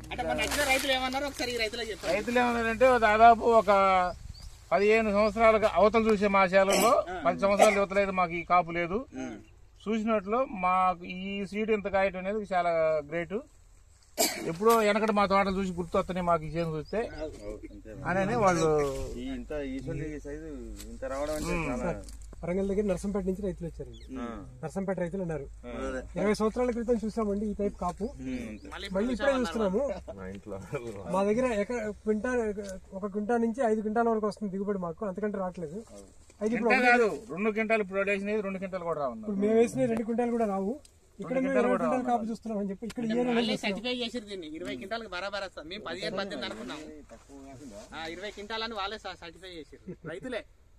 అంటే మన నచ్చిన రైతులు ఏమన్నారు ఒకసారి ఈ రైతులకు చెప్పండి రైతులు ఏమన్నారంటే దాదాపు ఒక పదిహేను సంవత్సరాలుగా అవతల చూసే మా శాలలో పది సంవత్సరాలు యువతలేదు మాకు ఈ కాపు లేదు చూసినట్లు మాకు ఈ సీడ్ ఇంత కాయటం అనేది చాలా గ్రేట్ ఎప్పుడో వెనకటి మా తోటలు చూసి గుర్తు వస్తున్నాయి మాకు ఈ చేను చూస్తే అని వాళ్ళు ఈ ఇంత ఈశ్వరి సైజు ఇంత రావడం అంటే చాలా వరంగల్ దగ్గర నర్సంపేట నుంచి రైతులు వచ్చారండి నర్సంపేట రైతులు ఉన్నారు ఇరవై సంవత్సరాల క్రితం చూసామండి ఈ టైప్ కాపు మళ్ళీ మళ్ళీ ఇప్పుడే చూస్తున్నాము మా దగ్గర ఎక- క్వింటా ఒక క్వింటా నుంచి ఐదు క్వింటాల వరకు వస్తుంది దిగుబడి మాకు అంతకంటే రావట్లేదు అయితే ఇప్పుడు కింటా కాదు రెండు క్వింటాలు ఇప్పుడు వేసినది రెండు క్వింటాలు కూడా రావు ఇప్పుడు మేము వేసిన రెండు క్వింటాలు కూడా రావు ఇక్కడ మేము ఇరవై క్వింటాలు కాపు చూస్తున్నాం అని చెప్పి ఇక్కడ ఏ నెల వాళ్ళే సర్టిఫై చేసిరు దీన్ని ఇరవై క్వింటాలకు బరాబర్ వస్తుంది మేము పదిహేను పద్దెనిమిది అనుకున్నాం ఆ, ఇరవై క్వింటాలని వాళ్ళే సర్టిఫై చేసిరు రైతులే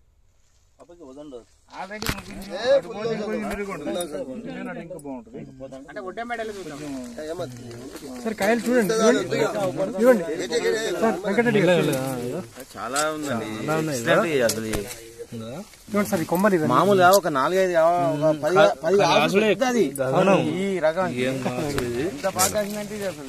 ఆల్రెడీ ఇంకా బాగుంటుంది అంటే ఒడ్డే మెడలు చూద్దాం సార్ కాయలు చూడండి చూడండి ఇవ్వండి సార్ వెంకటరెడ్డి గారు చాలా ఉందండి Excellent ఇది అసలు ఇది. చూడండి సార్ ఈ కొమ్మలు ఇవ్వండి మామూలుగా ఒక నాలుగైదు ఒక పది పది ఆకులు పెద్దది. ఈ రకం ఇంత బాగా కాసిందంటే ఇది అసలు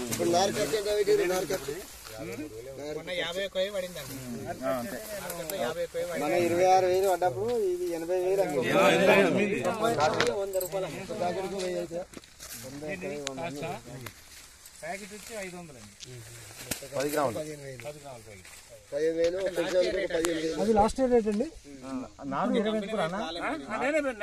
మొన్న యాభై ఒక్క వెయ్యి పడిందండి మార్కెట్లో యాభై ఒక్క వెయ్యి పడింది మన ఇరవై ఆరు వేలు పడ్డప్పుడు ఇది ఎనభై వేలు అమ్మింది. వంద రూపాయలు ప్యాకెట్కు వెయ్యి అయితే. ప్యాకెట్ వచ్చి ఐదు వందలండి పది గ్రాములు పదిహేను వేలు ఒక సంవత్సరానికి ఒక పదిహేను వేలు అది లాస్ట్ ఇయర్ రేట్ అండి నేనే